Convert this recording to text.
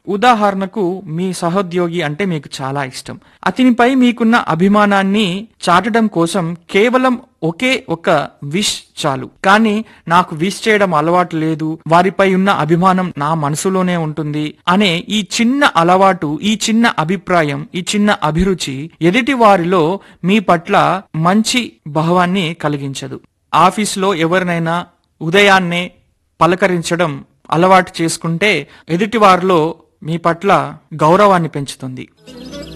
ఉదాహరణకు మీ సహోద్యోగి అంటే మీకు చాలా ఇష్టం అతనిపై మీకున్న అభిమానాన్ని చాటడం కోసం కేవలం ఒకే ఒక విష్ చాలు కానీ నాకు విష్ చేయడం అలవాటు లేదు వారిపై ఉన్న అభిమానం నా మనసులోనే ఉంటుంది అనే ఈ చిన్న అలవాటు ఈ చిన్న అభిప్రాయం ఈ చిన్న అభిరుచి ఎదుటి వారిలో మీ పట్ల మంచి భావాన్ని కలిగించదు ఆఫీస్లో ఎవరినైనా ఉదయాన్నే పలకరించడం అలవాటు చేసుకుంటే ఎదుటి వారిలో మీ పట్ల గౌరవాన్ని పెంచుతుంది